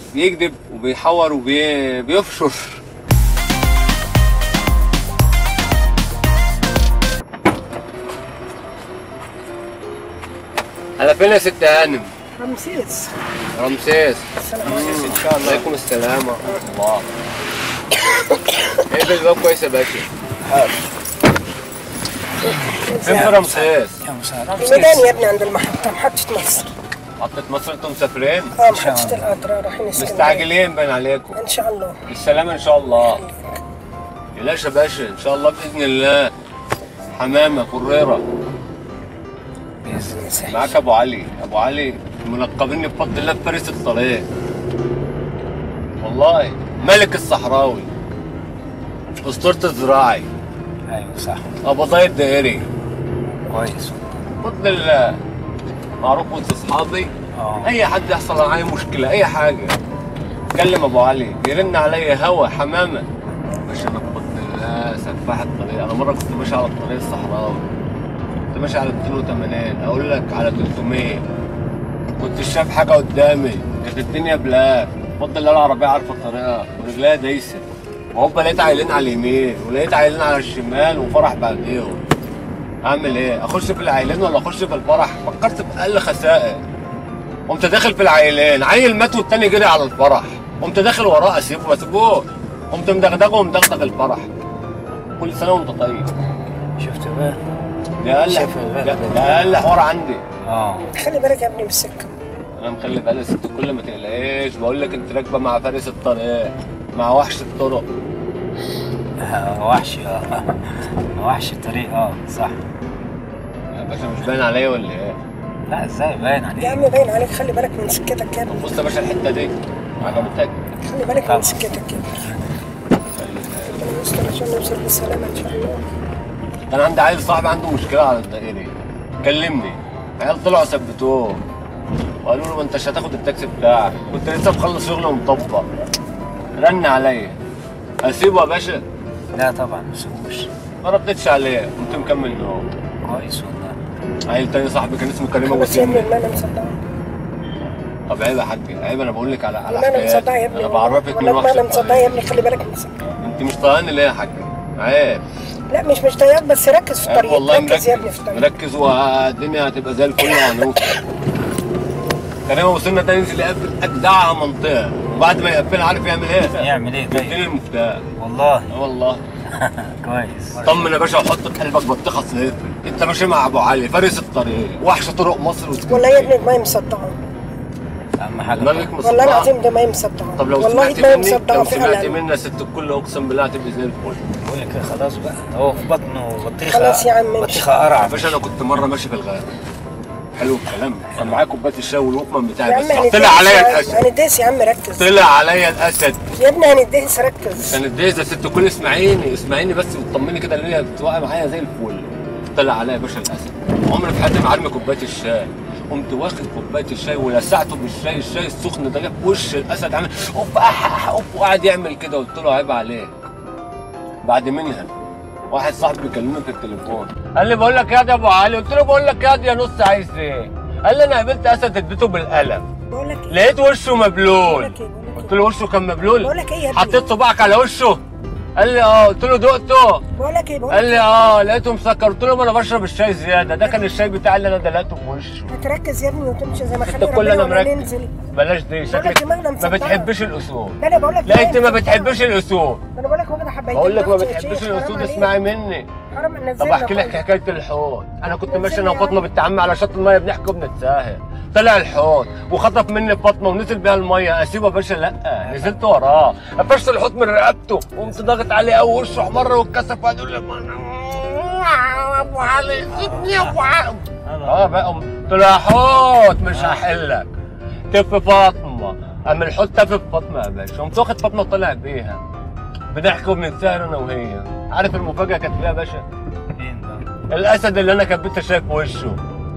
بيكذب وبيحور وبيفشر على فين يا ست هانم؟ رمسيس رمسيس السلام مم، ان شاء الله عليكم السلام ورحمه الله ايه الباب كويس يا باشا فين في رمسيس؟ يا مساء الميدان يا ابني عند المحطة محطة مصر محطة مصر انتم مسافرين؟ اه محطة القطر رايحين اسكندرية مستعجلين باين عليكم ان شاء الله بالسلامة ان شاء الله تقلقش يا باشا ان شاء الله باذن الله حمامة قريرة بإذن الله معاك ابو علي ابو علي ملقبيني بفضل الله بفارس الطريق والله ملك الصحراوي اسطورة الزراعي ايوه صح قبضاي الدائري كويس بفضل الله معروف وسط اصحابي اه اي حد يحصل معايا مشكله اي حاجه كلم ابو علي يرن عليا هوا حمامه ماشي انا بفضل الله سفاح الطريق انا مره كنت ماشي على الطريق الصحراوي كنت ماشي على 280 اقول لك على 300 كنت شايف حاجه قدامي كانت الدنيا بلاك بفضل الله العربيه عارفه الطريقه ورجليها دايسه وهوبا لقيت عيلين على اليمين ولقيت عيلين على الشمال وفرح بعديهم اعمل ايه اخش في العيلين ولا اخش في الفرح فكرت باقل خسائر قمت داخل في العيلين عيل مات والتاني جري على الفرح قمت داخل وراه اسيبه ما اسيبوش قمت مدغدغه ومدغدغ الفرح كل سنه وانت طيب شفت بقى ده اقل شايف الغلا ده ده. ده اقل حوار عندي اه خلي بالك يا ابني من السكة انا مخلي بالي ست كل ما تقلقيش بقول لك انت راكبه مع فارس الطريق مع وحش الطرق آه، وحش اه وحش الطريق اه صح يا باشا مش باين عليا ولا ايه لا ازاي باين يا عليك عم باين عليك خلي بالك من سكتك يا ابني بص يا باشا الحته دي عجبتك خلي بالك طبعا. من سكتك يا ابني ربنا يستر عشان نوصل بالسلامة ان شاء الله كان عندي عيل صاحبي عنده مشكله على الدائري كلمني عيال طلعوا ثبتوه وقالوا له ما انتش هتاخد التاكسي بتاعك كنت لسه مخلص شغل ومطبق رن عليا اسيبه يا باشا لا طبعا ما سيبوش ما ردتش عليه قمت مكمل نوم كويس والله عيل تاني صاحبي كان اسمه كريم ابو بس يا ابني سن المعنى مصدقة طب عيب يا حاج عيب انا بقول لك على على المعنى حكايات مصدقة يا ابني انا بعرفك ولا من وحش المعنى مصدقة الطريق يا ابني خلي بالك من السكة انت مش طايقاني ليه يا حاج عيب لا مش مش ضيق بس ركز في عيب الطريق والله ركز يا ابني مركز في الطريق مركز والدنيا هتبقى زي الفل وهنوصل كريم ابو سنه ده ينزل يقفل اجدع منطقه وبعد ما يقفلها عارف يعمل ايه؟ يعمل ايه يديني طيب المفتاح والله اه والله كويس طمن يا باشا وحط في قلبك بطيخه صفر انت ماشي مع ابو علي فارس الطريق وحش طرق مصر واسكندريه والله يا ابني دماغي مصدقة اهم حاجه دماغك والله مصدعه العظيم دماغي مصدقة طب لو والله سمعت دماغي مني مصدقة لو سمعت فعلا مني يا ست الكل اقسم بالله هتبقى زي الفل بقول لك إيه، خلاص بقى هو في بطنه بطيخه خلاص يا عم، ماشي. بطيخه قرع يا باشا انا كنت مره ماشي في الغابه حلو الكلام كان معايا كوبايه الشاي والوكمان يا بتاعي عم بس هندهس طلع عليا يا- الاسد هندهس يا عم ركز طلع عليا الاسد يا ابني هندهس ركز كان الدايز يا ست الكل اسمعيني اسمعيني بس وتطمني كده اللي هي بتوقع معايا زي الفل طلع عليا يا باشا الاسد عمري في حياتي ما عرمي كوبايه الشاي قمت واخد كوبايه الشاي ولسعته بالشاي الشاي السخن ده جاب في وش الاسد عامل اوب اح اح اوب وقعد يعمل كده قلت له عيب عليك بعد منها واحد صاحبي بيكلمني في التليفون قال لي بقول لك يا دي يا ابو علي قلت له بقول لك يا دي يا نص عايز ايه قال لي انا قابلت اسد اديته بالقلم بقول لك ايه لقيت وشه مبلول بقول لك ايه بقول لك قلت له وشه كان مبلول بقول لك ايه يا ابني حطيت صباعك على وشه قال لي اه قلت له دقته بقول لك ايه بقول قال لك لي اه لقيته مسكر قلت له ما انا بشرب الشاي زياده ده كان الشاي بتاعي اللي انا دلقته في وشه هتركز يا ابني وتمشي زي ما انت خلي كل ربنا انا ولا مركز ننزل بلاش دي لك شكلك دماغنا ما مسطرة. بتحبش الاصول لا انا بقول لك لا انت ما دماغي بتحبش مسطرة. الاصول انا بقول لك واخد حبايتين بقول لك ما ضغط يا بتحبش شيخ، الاصول حرام اسمعي عليك. مني حرام نزلنا طب احكي لك خالص. حكايه الحوت انا كنت نزلنا ماشي انا يا وفاطمه عم. بنت عمي على شط الميه بنحكي وبنتساهل طلع الحوت وخطف مني فاطمه ونزل بيها الميه اسيبه يا باشا لا نزلت وراه قفشت الحوت من رقبته قمت ضاغط عليه قوي وشه احمر واتكسف وقعد يقول لي "ما أنا- ابو علي سيبني يا ابو علي اه بقى قمت طلع حوت مش هحلك تف فاطمه قام الحوت تف في فاطمه يا باشا قمت واخد فاطمه وطلع بيها بنحكي وبنتساهل انا وهي عارف المفاجاه كانت فيها يا باشا فين بقى الاسد اللي انا كبيت شايف وشه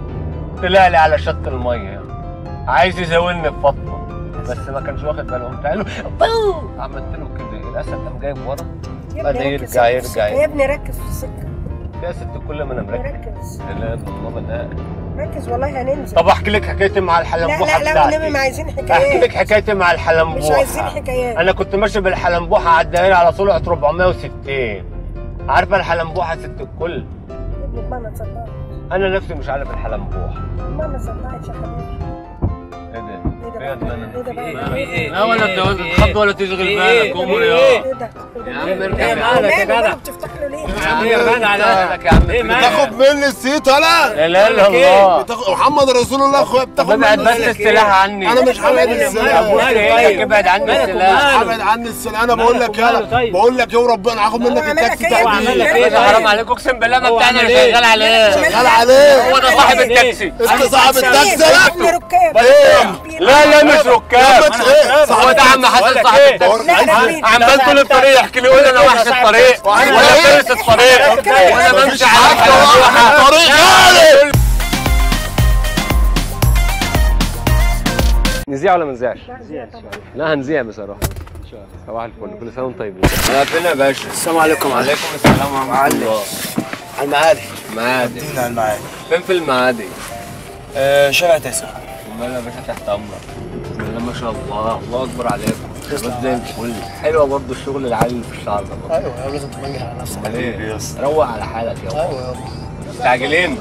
طلع لي على شط الميه عايز يزاولني بفاطمه بس ما كانش واخد باله قمت قال له بو عملت له كده الاسد قام جايب ورا يا بعد ابني يرجع- ركز في يرجع. السكة. يا ابني ركز في السكه يا ست كل ما انا مركز ركز لا الله بنات ركز والله هننزل طب احكي لك حكايتي مع لا الحلنبوحه لا لا بتاعتي والنبي ما عايزين احكي لك حكايات حكايتي مع مش الحلنبوحه عايزين حكايات انا كنت ماشي بالحلنبوحه عداني على سرعه 460 عارفه الحلنبوحه ست الكل ما انا صدقت انا نفسي مش عارف الحلنبوحه ما انا صدقت يا حبيبي ايه ده ايه ده بقى ايه ده بقى ايه لا ولا تتخض ولا تشغل بالك امور يا ده ده يا عم اركب ايه يا مالك يا ماله جدع؟ بتفتح له ليه يا عم يا غالي على اهلك يا عم ايه مالك؟ تاخد مني السيت ولا لا اله الا الله بتاخد محمد رسول الله اخويا بتاخد ابعد مني بس السيت. السلاح عني انا مش هبعد ابوك السلاح ايه ابعد عني مالك السلاح وماله؟ ابعد عني السلاح انا بقول لك مالك وماله يلا طيب؟ بقول لك ايه وربنا هاخد منك هو عمل لك التاكسي ايه؟ هو عمل لك تأديب ايه؟ ايه ده حرام عليك اقسم بالله ما هو بتاعنا عمل اللي ايه؟ شغال عليه شغال عليه هو ده صاحب التاكسي انت صاحب التاكسي احنا لا ركاب ايه لا لا مش ركاب بس ايه هو صاحب ده عم التاكسي. حسن صاحب بقول- التاكسي لا راكبين عمال طول الطريق يحكي لي يقول انا وحش الطريق وأنا وانا إيه؟ فارس الطريق وانا بمشي مفيش على حاجة واحدة الحلبوحه طريق غالي نذيع ولا ما نذيعش؟ لا هنذيع بصراحه صباح الفل كل سنه وانتم طيبين انا فين يا باشا؟ السلام عليكم وعليكم السلام ورحمه الله على المعادي معادي على المعادي فين في المعادي؟ آه شارع تسعة ومال يا باشا تحت امرك بسم الله ما شاء الله الله اكبر عليكم بس زي الفل حلوه برضه الشغل العالي اللي في الشعر ده ايوه لازم تمنجح على نفسك امال ايه؟ روق على حالك يا ايوه مستعجلين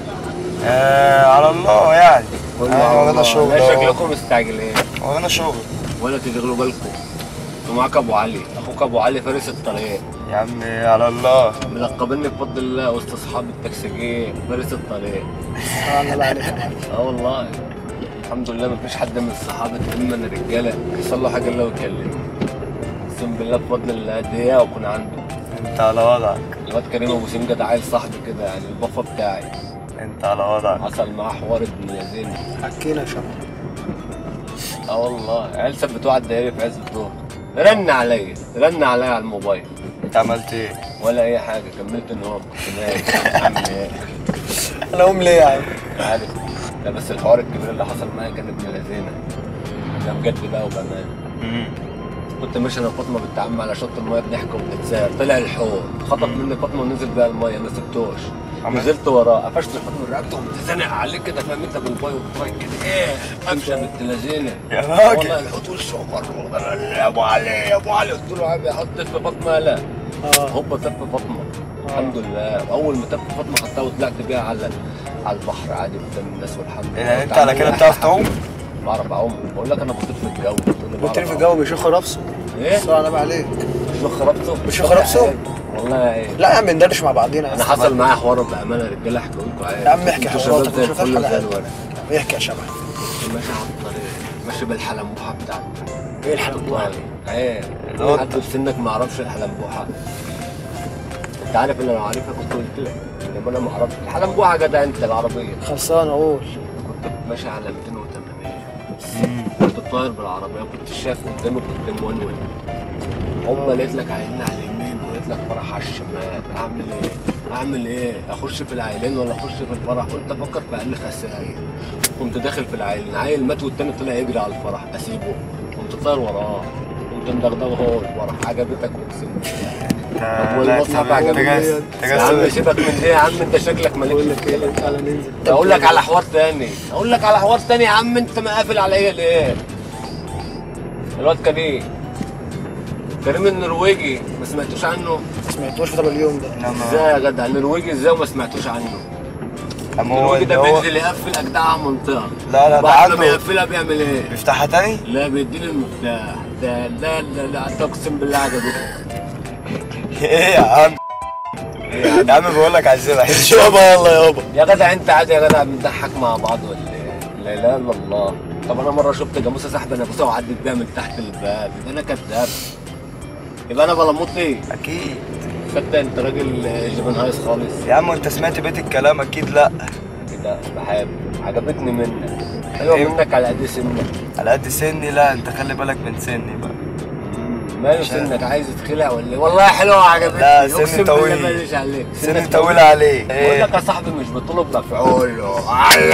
آه على الله يعني آه، ورانا شغل لا أهو. شكلكم مستعجلين ورانا شغل ولا تشغلوا بالكم انتوا معاك ابو علي اخوك ابو علي فارس الطريق يا عم على الله ملقبيني بفضل الله وسط اصحاب التكسيجيه فارس الطريق الله عليك اه والله الحمد لله مفيش حد من الصحابه اما من الرجاله يحصل له حاجه الا ويكلمني اقسم بالله بفضل الله دقيقه واكون عنده انت على وضعك الواد كريم ابو سمجه ده عيل صاحبي كده يعني البفه بتاعي انت على وضعك حصل معاه حوار ابن لذين حكينا شباب اه والله عيال ثبتوه على الدائري في عز الظهر رن عليا رن عليا على الموبايل انت عملت ايه؟ ولا اي حاجه كملت النوم كنت نايم عامل ايه انا ام ليه يا عم؟ عارف لا بس الحوار الكبير اللي حصل معايا كان ابن لذينه ده بجد بقى وبامان كنت ماشي انا وفاطمه بالتعامل على شط المايه بنحكي وبنتسار طلع الحوض خطف مني فاطمه ونزل بقى المايه ما سبتوش نزلت وراه قفشت فاطمه رقبته وقمت زانق عليه كده فاهم انت بالباي والباي كده ايه امشي بنت لذينه يا راجل. والله الحوت وشه مر يا ابو علي يا ابو علي قلت له عادي حطيت في فاطمه لا هوبا تف فاطمه الحمد لله اول ما تف فاطمه خدتها وطلعت بيها على على البحر عادي قدام الناس والحمد لله يعني انت على كده بتعرف تعوم؟ بعرف اعوم بقول لك انا بطير في الجو بتقول لي بعرف بتطير في أعوم. الجو بيشخ رفسه ايه السلام عليكم عليك مش خربته مش خربته؟ والله ايه لا يا عم ندردش مع بعضينا انا حصل معايا حوار بامانه يا رجاله احكي لكم عادي يا عم احكي انتوا حواراتك شباب زي وشوف الفل الحلقات. زي الورق احكي يا شباب ماشي على الطريق ماشي بالحلنبوحه بتاعتي ايه الحلقة والله ايه الوضع. حد في سنك ما يعرفش الحلنبوحه انت عارف اللي لو عارفها كنت قلت لك انما انا ما اعرفش الحلنبوحه جدع انت العربيه خلصان اقول كنت ماشي على 280 كنت طاير بالعربيه كنت شايف قدامي قدام وان وان هم لقيت لك عيلين على اليمين ولقيت لك فرح على الشمال اعمل ايه؟ اعمل ايه؟ اخش في العيلين ولا اخش في الفرح؟ قلت افكر في اقل خسائر كنت داخل في العيلين عيل مات والتاني طلع يجري على الفرح اسيبه كنت طاير وراه كنت مدغدغه هو الفرح عجبتك اقسم بالله طب والمصحف عجبني يا عم سيبك من دي يا عم انت شكلك مالكش في كده. اقول لك على حوار تاني اقول لك على حوار تاني يا عم انت مقافل عليا ليه الواد كريم كريم النرويجي ما سمعتوش عنه ما سمعتوش في طب اليوم ده ازاي يا جدع النرويجي ازاي وما سمعتوش عنه اما هو النرويجي اللي ده هو بينزل يقفل اجدع منطقه لا، لا، ده بعد ما عنده- بيقفلها بيعمل ايه بيفتحها تاني؟ لا بيديني المفتاح ده لا لا لا انت اقسم بالله عجبتك ايه يا عم يا عم بقول لك عايزين رايحين يابا يلا يابا يا جدع انت عادي يا جدع بنضحك مع بعض ولا ايه؟ لا اله الا الله طب انا مره شفت جاموسه سحبه ناموسه وعدت بيها من تحت الباب يبقى انا كذاب يبقى انا بلموط ايه؟ اكيد صدق انت راجل جبان هايص خالص يا عم انت سمعت بيت الكلام اكيد لا كده بحب عجبتني منك حلوه ايه؟ منك على قد سنك على قد سني لا انت خلي بالك من سني بقى مم، ماله مش عارف. سنك عايز تخلع ولا ايه؟ والله حلوه عجبتني لا، سني اقسم بالله طويل. ماليش عليك سني طويل عليه بقول ايه لك يا صاحبي مش بطلب مفعول الله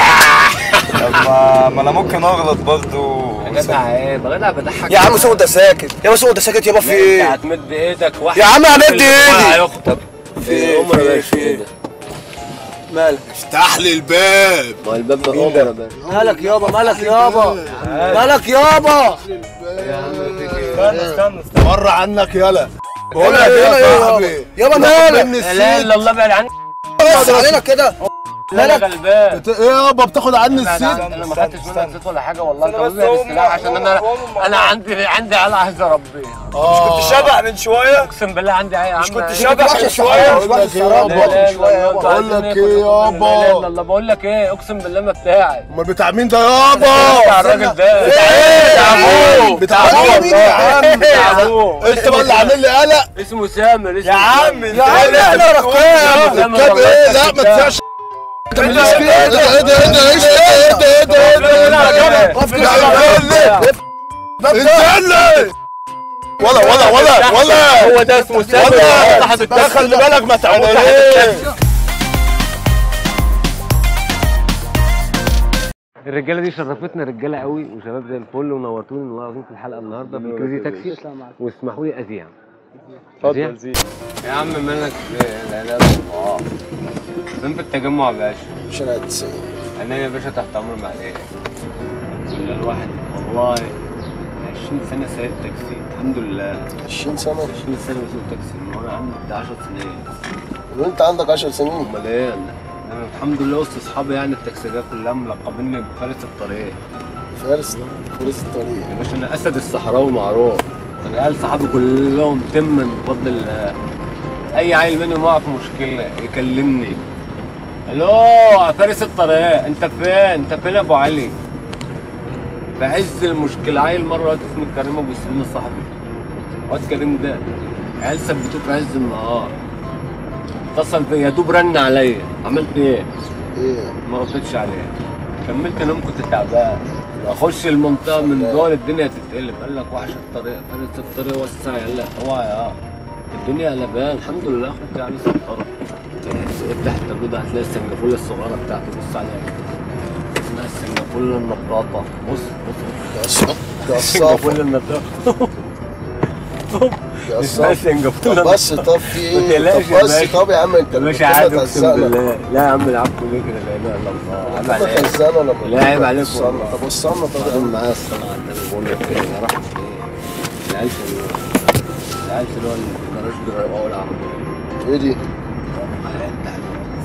طب ما ما انا ممكن اغلط برضه يا جدع ايه يا جدع بضحك يا عم سوق ده ساكت يا سوق ده ساكت يابا في انت ايه هتمد بايدك واحد يا عم همد اللي ايدي. هيخطب في ايه؟ عمر في ايه؟ باشا في ايه؟ كده مالك افتح لي الباب ما الباب ده مين ده؟ اوبر يا باشا مالك يابا مالك يابا مالك يابا يا عم فيك ايه؟ استنى استنى استنى بره عنك يلا بقول لك يلا ايه يلا يا يابا صاحبي يابا مني مالك لا السيد الا الله بعد عني بس علينا كده انا مالك غلبان بت- ايه يابا بتاخد عني انا السيد انا ما خدتش منك زيت ولا حاجه والله استنى انت بس بتبيع هم- السلاح عشان انا هم- انا عندي عندي عيال عايز اربيها اه كنت شبع من شويه اقسم بالله عندي عيال مش كنت عم- شبع من بقول شويه لك ايه لا يابا لا لا لا بقول لك لا ايه لا لا يابا لا بقول لك ايه اقسم بالله ما بتاعي امال بتاع مين ده يابا بتاع الراجل ده ايه بتاع ابوه بتاع ابوه مين يا عم بتاع ابوه انت بقى اللي عامل لي قلق اسمه سامر اسمه يا عم سامر. يا عم احنا رقايه سامر طب والله ايه لا ما كذاب. تسعش انت من ايه ده ايه ده ايه ده ايه ده ايه ده ايه ده ايه ده ايه ده وقف لا، لا، لا. انزل ولا ولا ولا ولا هو ده اسمه سامر ولا صاحب ده خلي التاكسي بالك ما تعملش الرجاله دي شرفتنا رجاله قوي وشباب زي الفل ونورتوني والله العظيم في الحلقه النهارده في كريزي تاكسي واسمحوا لي اذيع اتفضل زين يا عم مالك لا لا الله فين في التجمع يا باشا شارع 90 انا يا باشا تحت امر معلش كل الواحد والله 20 سنه سايق تاكسي الحمد لله 20 سنه 20 سنه بسوق تاكسي من وانا عندي بتاع 10 سنين وانت عندك 10 سنين امال ايه انا أنا الحمد لله وسط اصحابي يعني التاكسيات كلها ملقبيني بفارس الطريق فارس فارس الطريق يا باشا انا اسد الصحراوي معروف انا عيال صحابي كلهم تما بفضل الله اي عيل منهم واقع في مشكله يكلمني الو يا فارس الطريق انت فين انت فين يا ابو علي في عز المشكله عيل مره وقت اسمه كريم ابو سليم صاحبي واد كريم ده عيال ثبتوه في عز النهار اتصل بيا يا دوب رن عليا عملت ايه؟ ايه ما ردتش عليه كملت انام كنت تعبان اخش المنطقه من جوه الدنيا تتقلب قال لك وحش الطريق فارس الطريق وسع يلا اوعى يا الدنيا قلبان الحمد لله اخوك يعني سطره افتح التابلو هتلاقي السنجافوله الصغيره بتاعته بص عليها كده. اسمها السنجافوله النطاطه بص بص ده الصافي السنجافوله النطاطه ده اسمها الصافي السنجافوله طب بس طب في ما ايه تقلقش طب يا بس باشا. طب يا عم انت يا باشا بتبقى عادي اقسم خزانة. بالله لا يا عم العب كل كده لا اله الا الله عيب بتبقى عليك خزانه لما لا، عيب بتبقى عليك وصلنا. والله. طب وصلنا طب يا بعدين عم معايا الصلاة على النبي بقول لك ايه انا راح ايه العيال في العيال في اللي هو الجراج بيروقوا العربية ايه دي على التحت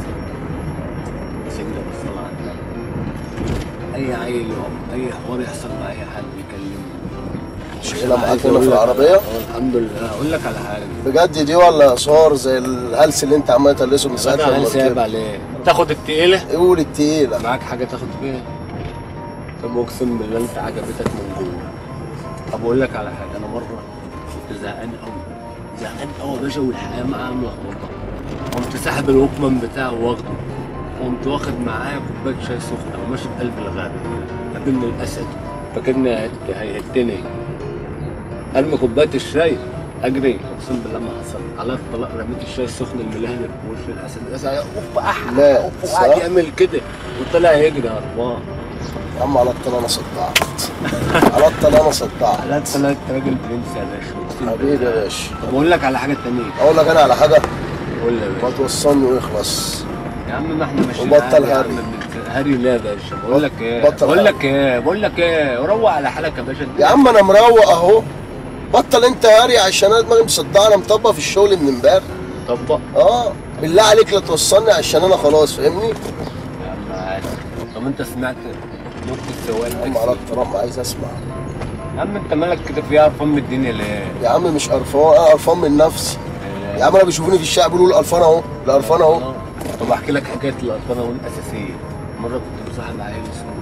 سجل بالصلاة على النبي أي عيل يقف أي حوار يحصل مع أي حد يكلمني شايلها معاك عايز هنا في أقول لك- العربيه اه الحمد لله أقول لك على حاجة بجد دي ولا صور زي الهلس اللي انت عمال تلسه من ساعه أنا لما عايز سايب ركبت عليه تاخد التقيلة قول التقيله معاك حاجة تاخد فيها طب اقسم بالله انت عجبتك من جوه طب اقول لك على حاجة انا مرة كنت زهقان قوي زهقان قوي يا باشا والحياة معايا ملخبطة قمت ساحب الوكمان بتاعه واخده قمت واخد معايا كوباية شاي سخنة وماشي في قلب الغابة قابلني الأسد فاكرني هيهت- هيهتني ارمي كوباية الشاي اجري اقسم بالله ما حصل على الطلاق رميت الشاي السخن الملهلب في وش الاسد الاسد اوف احلى لا، اوف صح؟ وقعد يعمل كده وطلع يجري هربان يا عم على الطلاق انا صدعت على الطلاق انا صدعت على الطلاق انت راجل برنس يا باشا اقسم حبيبي بالله يا باشا طب اقول لك على حاجه تانية اقول لك انا على حاجه قول لي يا ما باشا توصلني ويخلص يا عم ما احنا ماشيين وبطل عادي يا هري. عم بنت- هري لا يا باشا بقول لك ايه بطل بقول هري. لك ايه بقول لك ايه روق على حالك يا باشا يا عم انا مروق اهو بطل انت هاري عشان انا دماغي مصدعه انا مطبق في الشغل من امبارح طبق اه بالله عليك لا توصلني عشان انا خلاص فاهمني يا عم عادي طب انت سمعت نقطة السواق يا عم على التاكسي الطلاق عايز اسمع يا عم انت مالك كده فيها قرفان من الدنيا ليه؟ يا عم مش قرفان انا قرفان من نفسي يا عم انا بيشوفوني في الشارع بيقولوا القرفان اهو القرفان اهو آه. طب احكي لك حكايه القرفانه الاساسيه مره كنت مصاحب عيل اسمه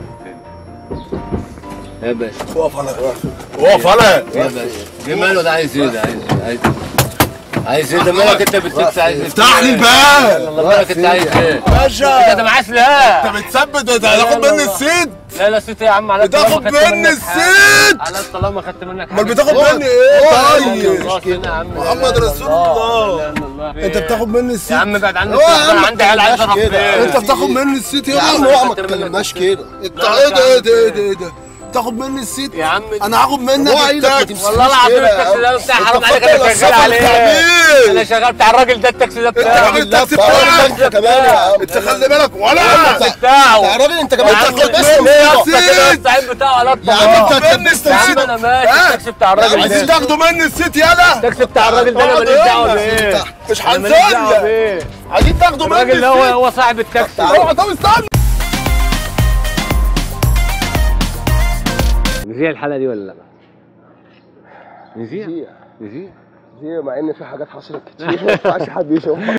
يا باشا وقف انا وقف انا يا باشا جه ماله ده عايز ايه ده عايز ايه عايز ايه عايز ايه ده مالك انت بتسكس عايز ايه افتح لي الباب الله مالك انت عايز ايه باشا انت ده معاه سلاح انت بتثبت انت هتاخد مني السيد لا لا ست يا عم على بتاخد الطلاق ما خدت مني منك حاجة. السيد على الطلاق ما خدت منك امال حاجة. بتاخد خد. مني ايه خد. طيب خلاص هنا يا عم محمد رسول الله. انت بتاخد مني يا السيد عم ابعد عني هو يا انا عم عندي عيال عايز كده. اربيها انت بتاخد مني السيد يا يا عم عم هو ما اتكلمناش كده انت ايه ده ايه ده ايه ده ايه ده تاخد مني السيت يا عم انا هاخد منك هو ايدك ما التاكسي تمسكش والله العظيم كده يا التاكسي عم. ده بتاع حرام انت عليك فاكر انا شغال السفر عليه تعبين. انا شغال بتاع الراجل ده التاكسي ده بتاعه راجل التاكسي تعال بتاعك انت كمان يا عم انت خلي بالك ولا انت بتاعه يا راجل انت يا كمان عم تاخد بس ليه يا اسطى التاكسي. كده الزعيم بتاعه على يا عم انت الطلاق هتلبس يا عم تاكسي انا ماشي ها؟ التاكسي بتاع الراجل عايزين ده تاخدوا مني السيت يلا التاكسي بتاع الراجل ده انا اقعد ماليش دعوه هنا. بيه مش أنا ماليش دعوه هنزل بيه عايزين تاخدوا مني الراجل ده هو السيت هو صاحب التاكسي اوعى طب استنى نذيع الحلقه دي ولا لا؟ نذيع نذيع. نذيع مع ان في حاجات حصلت كتير ما ينفعش حد يشوفها